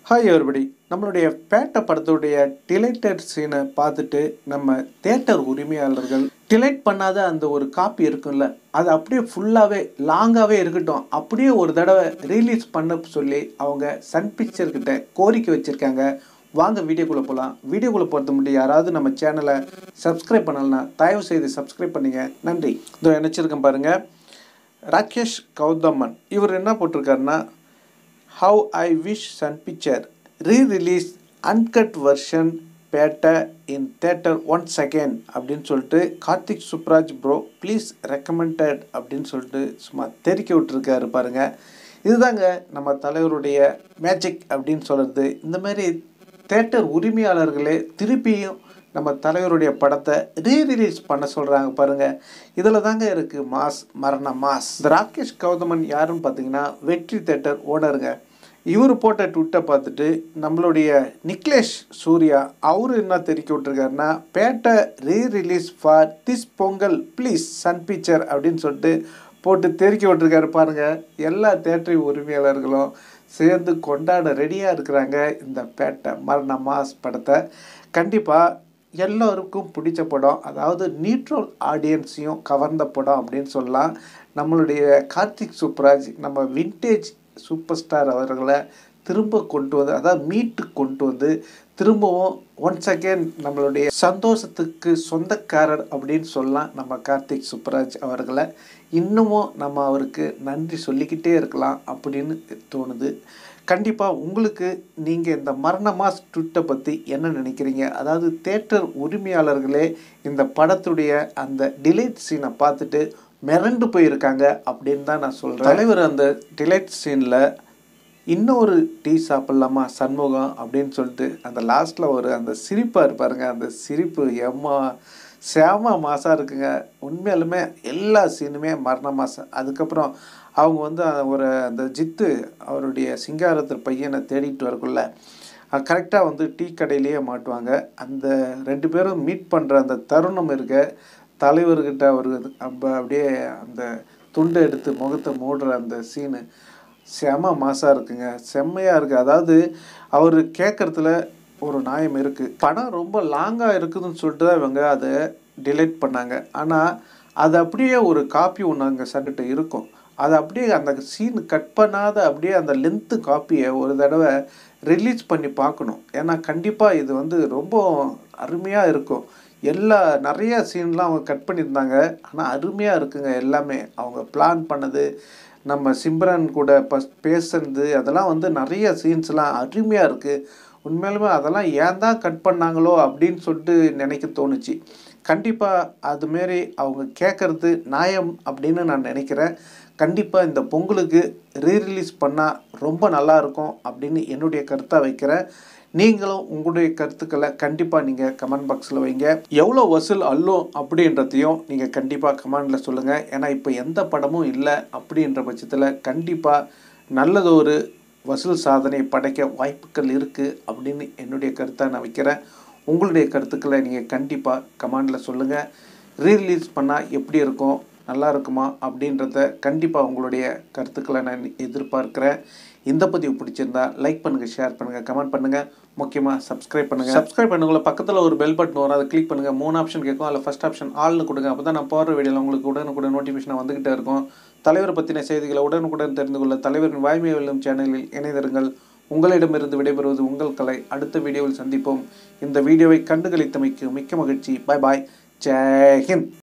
hi everybody நம்மளுடைய பேட்ட படத்துடைய delighted சீனை பார்த்துட்டு நம்ம தேட்டர் உரிமையாளர்கள் டிலைட் பண்ணாத அந்த ஒரு காப்பி இருக்கும்ல அது அப்படியே ஃபுல்லாகவே லாங்காகவே இருக்கட்டும் அப்படியே ஒரு தடவை ரிலீஸ் பண்ண சொல்லி அவங்க சன் பிக்சர் கிட்ட கோரிக்கை வச்சுருக்காங்க வாங்க வீடியோக்குள்ளே போகலாம் வீடியோக்குள்ளே போகிறது முன்னாடி யாராவது நம்ம சேனலை சப்ஸ்கிரைப் பண்ணலன்னா தயவு செய்து சப்ஸ்கிரைப் பண்ணுங்க நன்றி இதோ நினச்சிருக்கேன் பாருங்கள் ராகேஷ் கௌதமன் இவர் என்ன போட்டிருக்காருன்னா how I wish Sun Pictures re-release uncut version Petta in theatre one second அப்படின்னு சொல்லிட்டு Karthik Subbaraj bro please recommended அப்படின்னு சொல்லிட்டு சும்மா தெரிக்க விட்டுருக்காரு பாருங்க இதுதாங்க நம்ம தலைவருடைய மேஜிக் அப்படின்னு சொல்கிறது இந்த மாதிரி தேட்டர் உரிமையாளர்களே திருப்பியும் நம்ம தலைவருடைய படத்தை ரீ-ரிலீஸ் பண்ண சொல்கிறாங்க பாருங்கள் இதில் தாங்க இருக்குது மாஸ் மரண மாஸ் இந்த ராகேஷ் கௌதமன் யாருன்னு பார்த்தீங்கன்னா வெற்றி தேட்டர் ஓனருங்க இவர் போட்ட ட்விட்டை பார்த்துட்டு நம்மளுடைய நிக்லேஷ் சூர்யா அவர் என்ன தெரிவிக்க விட்டுருக்காருன்னா Petta re release for this Pongal please Sun Pictures அப்படின்னு சொல்லிட்டு போட்டு தெரிக்க விட்டுருக்காரு பாருங்கள் எல்லா தேட்டரி உரிமையாளர்களும் சேர்ந்து கொண்டாட ரெடியாக இருக்கிறாங்க இந்த பேட்டை மரண மாஸ் படத்தை கண்டிப்பாக எல்லோருக்கும் பிடிச்ச படம் அதாவது நியூட்ரல் ஆடியன்ஸையும் கவர்ந்த படம் அப்படின்னு சொல்லலாம் நம்மளுடைய கார்த்திக் சுப்ராஜ் நம்ம வின்டேஜ் சூப்பர் ஸ்டார் அவர்களை திரும்ப கொண்டு வந்து அதாவது மீட்டு கொண்டு வந்து திரும்பவும் ஒன்ஸ் அகேன் நம்மளுடைய சந்தோஷத்துக்கு சொந்தக்காரர் அப்படின்னு சொல்லலாம் நம்ம கார்த்திக் சுப்ராஜ் அவர்களை இன்னமும் நம்ம அவருக்கு நன்றி சொல்லிக்கிட்டே இருக்கலாம் அப்படின்னு தோணுது கண்டிப்பாக உங்களுக்கு நீங்கள் இந்த மரண மாஸ் ட்விட்டை பற்றி என்ன நினைக்கிறீங்க அதாவது தேட்டர் உரிமையாளர்களே இந்த படத்துடைய அந்த டிலேட் சீனை பார்த்துட்டு மிரண்டு போயிருக்காங்க அப்படின்னு தான் நான் சொல்கிறேன் தலைவர் அந்த டிலைட் சீனில் இன்னொரு டீ சாப்பிட்லாமா சண்முகம் அப்படின்னு சொல்லிட்டு அந்த லாஸ்ட்டில் ஒரு அந்த சிரிப்பாக இருப்பாருங்க அந்த சிரிப்பு எம்மா சேம மாசாக இருக்குங்க உண்மையாலுமே எல்லா சீனுமே மரண மாதம் அதுக்கப்புறம் அவங்க வந்து ஒரு அந்த ஜித்து அவருடைய சிங்காரத்து பையனை தேடிட்டு வரக்குள்ள கரெக்டாக வந்து டீ கடையிலேயே மாட்டுவாங்க அந்த ரெண்டு பேரும் மீட் பண்ணுற அந்த தருணம் இருக்க தலைவர்கிட்ட அவர் அப்ப அப்படியே அந்த துண்டை எடுத்து முகத்தை மூடுற அந்த சீனு செம மாசாக இருக்குங்க செம்மையாக இருக்குது அதாவது அவர் கேட்குறதுல ஒரு நியாயம் இருக்குது படம் ரொம்ப லாங்காக இருக்குதுன்னு சொல்லிட்டு தான் இவங்க அதை டிலேட் பண்ணாங்க ஆனால் அது அப்படியே ஒரு காப்பி ஒன்று அங்கே சன்கிட்ட இருக்கும் அதை அப்படியே அந்த சீன் கட் பண்ணாத அப்படியே அந்த லென்த்து காப்பியை ஒரு தடவை ரிலீஸ் பண்ணி பார்க்கணும் ஏன்னா கண்டிப்பாக இது வந்து ரொம்ப அருமையாக இருக்கும் எல்லா நிறைய சீன்லாம் அவங்க கட் பண்ணியிருந்தாங்க ஆனால் அருமையாக இருக்குங்க எல்லாமே அவங்க பிளான் பண்ணது நம்ம சிம்ரன் கூட பஸ் பேசுறது அதெல்லாம் வந்து நிறைய சீன்ஸ்லாம் அருமையாக இருக்குது உண்மையிலுமே அதெல்லாம் ஏன் தான் கட் பண்ணாங்களோ அப்படின்னு சொல்லிட்டு நினைக்க தோணுச்சு கண்டிப்பாக அதுமாரி அவங்க கேட்குறது நியாயம் அப்படின்னு நான் நினைக்கிறேன் கண்டிப்பாக இந்த பொங்கலுக்கு ரீரிலீஸ் பண்ணால் ரொம்ப நல்லாயிருக்கும் அப்படின்னு என்னுடைய கருத்தாக வைக்கிறேன் நீங்களும் உங்களுடைய கருத்துக்களை கண்டிப்பாக நீங்கள் கமெண்ட் பாக்ஸில் வைங்க எவ்வளோ வசூல் அல்லும் அப்படின்றதையும் நீங்கள் கண்டிப்பாக கமெண்டில் சொல்லுங்கள் ஏன்னா இப்போ எந்த படமும் இல்லை அப்படின்ற பட்சத்தில் கண்டிப்பாக நல்லதொரு வசூல் சாதனை படைக்க வாய்ப்புகள் இருக்குது அப்படின்னு என்னுடைய கருத்தை நான் வைக்கிறேன் உங்களுடைய கருத்துக்களை நீங்கள் கண்டிப்பாக கமெண்டில் சொல்லுங்கள் ரீரிலீஸ் பண்ணால் எப்படி இருக்கும் நல்லா இருக்குமா அப்படின்றத கண்டிப்பாக உங்களுடைய கருத்துக்களை நான் எதிர்பார்க்குறேன் இந்த பதிவு பிடிச்சிருந்தா லைக் பண்ணுங்கள் ஷேர் பண்ணுங்கள் கமெண்ட் பண்ணுங்கள் முக்கியமாக சப்ஸ்கிரைப் பண்ணுங்கள் சப்ஸ்கிரைப் பண்ணுங்கள பக்கத்தில் ஒரு பெல் பட்டன் வரும் அதை கிளிக் பண்ணுங்கள் மூணு ஆப்ஷன் கேட்கும் அதில் ஃபஸ்ட் ஆப்ஷன் ஆள்னு கொடுங்க அப்போ தான் நான் போடுற வீடியோவில் உங்களுக்கு உடனுக்குடன் நோட்டிஃபிகேஷன் வந்துக்கிட்டே இருக்கும் தலைவரை பற்றின செய்திகளை உடனுக்குடன் தெரிந்து கொள்ள தலைவரின் வாய்மை வெல்லும் சேனலில் இணைந்திருங்கள் உங்களிடமிருந்து விடைபெறுவது உங்கள் கலை அடுத்த வீடியோவில் சந்திப்போம் இந்த வீடியோவை கண்டுகளித்தமைக்கு மிக்க மகிழ்ச்சி பாய் பாய் ஜெய் ஹிந்த்